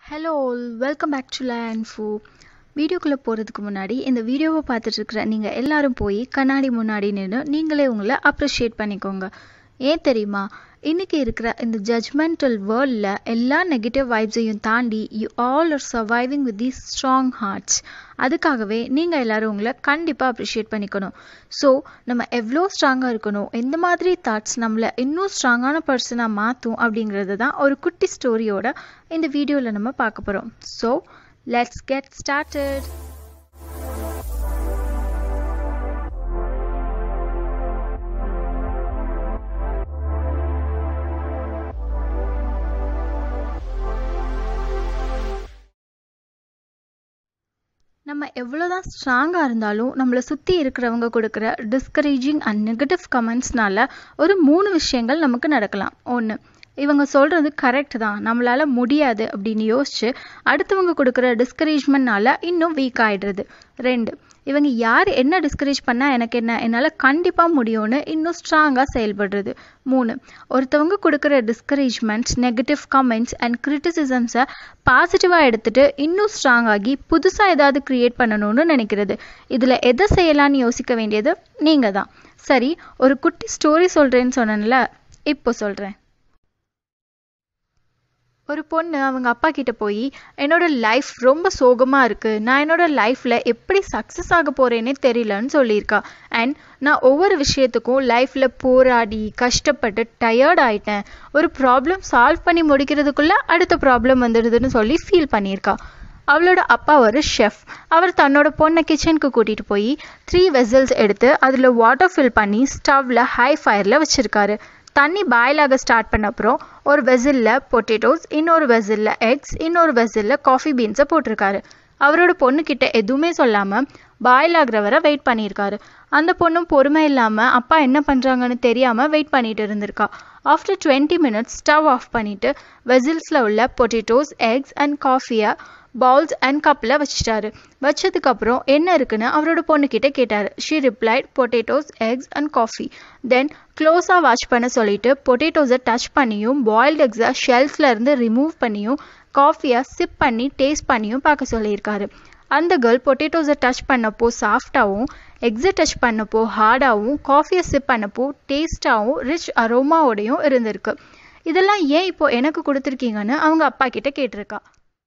hello all welcome back to land ஃபோ வீடியோக்குள்ளே போகிறதுக்கு முன்னாடி இந்த வீடியோவை பார்த்துட்டு இருக்கிற நீங்கள் எல்லாரும் போய் கண்ணாடி முன்னாடி நின்று நீங்களே உங்களை அப்ரிஷியேட் பண்ணிக்கோங்க ஏன் தெரியுமா இன்றைக்கி இருக்கிற இந்த ஜட்ஜ்மெண்டல் வேர்ல்டில் எல்லா நெகட்டிவ் வைப்ஸையும் தாண்டி you all are surviving with these strong hearts அதுக்காகவே நீங்கள் எல்லோரும் உங்களை கண்டிப்பாக அப்ரிஷியேட் பண்ணிக்கணும் ஸோ நம்ம எவ்வளோ ஸ்ட்ராங்காக இருக்கணும் எந்த மாதிரி தாட்ஸ் நம்மளை இன்னும் ஸ்ட்ராங்கான பர்சனாக மாற்றும் அப்படிங்கிறது தான் ஒரு குட்டி ஸ்டோரியோட இந்த வீடியோவில் நம்ம பார்க்க போகிறோம் ஸோ லெட்ஸ் கெட் ஸ்டார்டட் நம்ம எவ்வளோதான் ஸ்ட்ராங்காக இருந்தாலும் நம்மளை சுற்றி இருக்கிறவங்க கொடுக்குற டிஸ்கரேஜிங் அண்ட் நெகட்டிவ் கமெண்ட்ஸ்னால ஒரு மூணு விஷயங்கள் நமக்கு நடக்கலாம் ஒன்று இவங்க சொல்கிறது கரெக்ட் தான் நம்மளால் முடியாது அப்படின்னு யோசிச்சு அடுத்தவங்க கொடுக்குற டிஸ்கரேஜ்மெண்ட்னால இன்னும் வீக் ஆகிடுறது ரெண்டு இவங்க யார் என்ன டிஸ்கரேஜ் பண்ணால் எனக்கு என்ன என்னால் கண்டிப்பாக முடியும்னு இன்னும் ஸ்ட்ராங்காக செயல்படுறது மூணு ஒருத்தவங்க கொடுக்குற டிஸ்கரேஜ்மெண்ட்ஸ் நெகட்டிவ் கமெண்ட்ஸ் அண்ட் கிரிட்டிசிசம்ஸை பாசிட்டிவாக எடுத்துகிட்டு இன்னும் ஸ்ட்ராங் ஆகி புதுசாக ஏதாவது க்ரியேட் பண்ணணும்னு நினைக்கிறது இதில் எதை செய்யலான்னு யோசிக்க வேண்டியது நீங்கள் தான் சரி ஒரு குட்டி ஸ்டோரி சொல்கிறேன்னு சொன்னேன்ல இப்போ சொல்கிறேன் ஒரு பொண்ணு அவங்க அப்பா கிட்ட போய் என்னோட லைஃப் ரொம்ப சோகமாக இருக்குது நான் என்னோட லைஃப்பில் எப்படி சக்ஸஸ் ஆக போகிறேனே தெரியலன்னு சொல்லியிருக்கா அண்ட் நான் ஒவ்வொரு விஷயத்துக்கும் லைஃப்பில் போராடி கஷ்டப்பட்டு டயர்ட் ஆயிட்டேன் ஒரு ப்ராப்ளம் சால்வ் பண்ணி முடிக்கிறதுக்குள்ளே அடுத்த ப்ராப்ளம் வந்துடுதுன்னு சொல்லி ஃபீல் பண்ணியிருக்கா அவளோட அப்பா ஒரு ஷெஃப் அவர் தன்னோட பொண்ணை கிச்சனுக்கு கூட்டிகிட்டு போய் த்ரீ வெசல்ஸ் எடுத்து அதில் வாட்டர் ஃபில் பண்ணி ஸ்டவ்வில் ஹை ஃபயரில் வச்சுருக்காரு தண்ணி பாயில் ஆக ஸ்டார்ட் பண்ண அப்புறம் ஒரு வெசிலில் பொட்டேட்டோஸ் இன்னொரு வெசிலில் எக்ஸ் இன்னொரு வெசிலில் காஃபி பீன்ஸை போட்டிருக்காரு அவரோட பொண்ணுக்கிட்ட எதுவுமே சொல்லாமல் பாயில் ஆகிற வரை வெயிட் பண்ணியிருக்காரு அந்த பொண்ணும் பொறுமை இல்லாமல் அப்பா என்ன பண்ணுறாங்கன்னு தெரியாமல் வெயிட் பண்ணிட்டு இருந்திருக்கா after twenty minutes stove off பண்ணிவிட்டு வெசில்ஸில் உள்ள பொட்டேட்டோஸ் எக்ஸ் அண்ட் காஃபியை பவுல்ஸ் அண்ட் கப்பில் வச்சிட்டாரு வச்சதுக்கப்புறம் என்ன இருக்குன்னு அவரோட பொண்ணுக்கிட்ட கேட்டார் she replied potatoes eggs and coffee then க்ளோஸாக வாஷ் பண்ண சொல்லிட்டு பொட்டேட்டோஸை டச் பண்ணியும் பாயில்டு எக்ஸை ஷெல்ஃப்ல இருந்து ரிமூவ் பண்ணியும் காஃபியை சிப் பண்ணி டேஸ்ட் பண்ணியும் பார்க்க சொல்லியிருக்காரு அந்த கேர்ள் பொட்டேட்டோஸை டச் பண்ணப்போ சாஃப்டாகவும் எக்ஸை டச் பண்ணப்போ ஹார்டாகவும் காஃபியை சிப் பண்ணப்போ டேஸ்டாகவும் ரிச் அரோமாவோடையும் இருந்திருக்கு இதெல்லாம் ஏன் இப்போ எனக்கு கொடுத்துருக்கீங்கன்னு அவங்க அப்பா கிட்ட கேட்டிருக்கா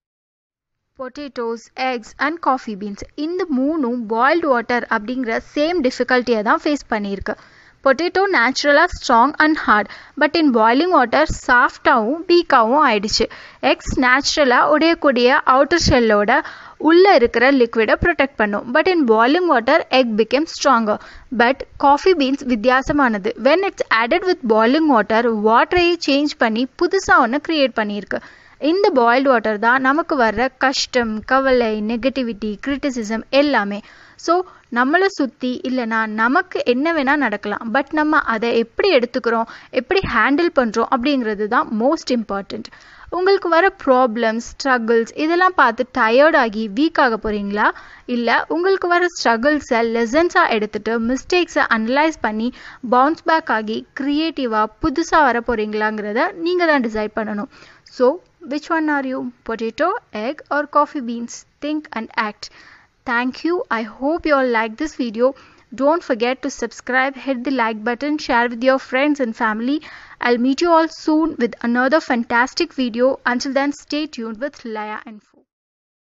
potatoes eggs and coffee beans இந்த மூணும் பாயில்டு வாட்டர் அப்படிங்கிற சேம் டிஃபிகல்ட்டியை தான் ஃபேஸ் பண்ணியிருக்கு பொட்டேட்டோ நேச்சுரலாக strong and hard but in boiling water சாஃப்டாகவும் வீக்காகவும் ஆயிடுச்சு எக்ஸ் நேச்சுரலாக உடையக்கூடிய அவுட்டர் ஷெல்லோட உள்ளே இருக்கிற லிக்விடை ப்ரொடெக்ட் பண்ணும் but in boiling water egg became stronger but coffee beans வித்தியாசமானது when it's added with boiling water வாட்டரையே சேஞ்ச் பண்ணி புதுசாக ஒன்று க்ரியேட் பண்ணியிருக்கு இந்த பாயில்டு வாட்டர் தான் நமக்கு வர்ற கஷ்டம் கவலை நெகட்டிவிட்டி கிரிட்டிசிசம் எல்லாமே ஸோ நம்மளை சுற்றி இல்லைனா நமக்கு என்ன வேணால் நடக்கலாம் பட் நம்ம அதை எப்படி எடுத்துக்கிறோம் எப்படி ஹேண்டில் பண்ணுறோம் அப்படிங்கிறது தான் மோஸ்ட் இம்பார்ட்டண்ட் உங்களுக்கு வர ப்ராப்ளம்ஸ் ஸ்ட்ரகிள்ஸ் இதெல்லாம் பார்த்து டயர்ட் ஆகி வீக் ஆக போகிறீங்களா இல்லை உங்களுக்கு வர ஸ்ட்ரகிள்ஸை லெசன்ஸாக எடுத்துகிட்டு மிஸ்டேக்ஸை அனலைஸ் பண்ணி பவுன்ஸ் பேக் ஆகி க்ரியேட்டிவாக புதுசாக வர போகிறீங்களாங்கிறத நீங்கள் தான் டிசைட் பண்ணணும் so which one are you potato egg or coffee beans think and act thank you i hope you all like this video don't forget to subscribe hit the like button share with your friends and family i'll meet you all soon with another fantastic video until then stay tuned with laya info